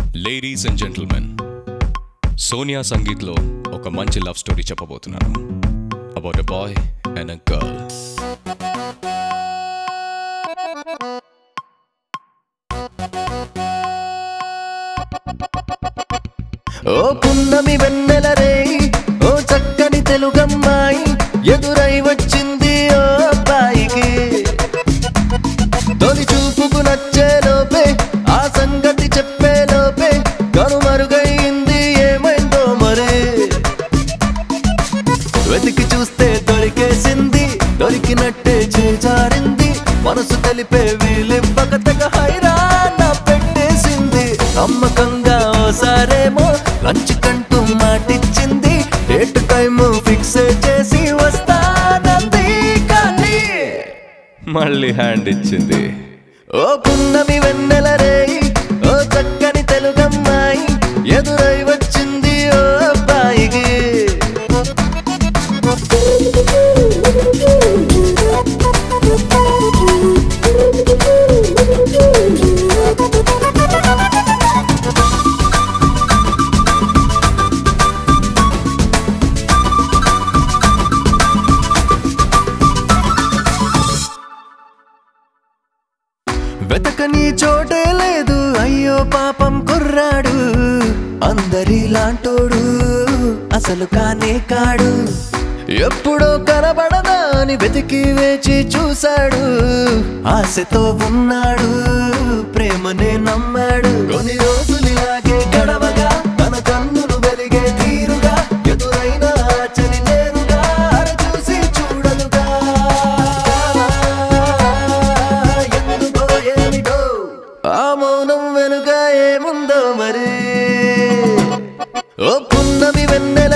ladies and gentlemen Sonia సంగీత్లో ఒక మంచి లవ్ స్టోరీ చెప్పబోతున్నాను about a boy and a girl ఓ పున్నమి వెన్నెల రేయి ఓ చక్కని తెలుగమ్మాయి ఎదురై వచ్చింది ఓ అబ్బాయికి తొలి చూపుకు నచ్చే లోపే ఆ సంగతి చెప్పే లోపే కనుమరుగయింది ఏమైందో మరే వెతికి చూస్తే దొరికేసింది దొరికినట్టే చేజారింది మనసు తెలిపే వీలివ్వక తెగ హైరాణ పెట్టేసింది నమ్మకంగా ఓసారేమో లంచ్ కంటూ మాటిచ్చింది డేట్ టైం ఫిక్స్ చేసి వస్తానంది కానీ మళ్ళీ హ్యాండ్ ఇచ్చింది ఓ పున్నమి వెన్నెల రేయి ఓ చక్కని తెలుగమ్మాయి ఎదురై వచ్చింది ఓ అబ్బాయికి వెతకని చోటే లేదు అయ్యో పాపం కుర్రాడు అందరిలాంటోడు అసలు కానే కాడు ఎప్పుడో కనబడదా అని వెతికి వేచి చూశాడు ఆశతో ఉన్నాడు ప్రేమనే నమ్మాడు కొన్ని రోజులు ఇలాగే గడవగా తన కన్నులు వెలిగే తీరుగా ఎదురైన చలి నేరుగా చూసి చూడలుగా ఎందుకో ఏమిటో ఆ మౌనం వెనుక ఏముందో మరి ఓ పున్నమి వెన్నెల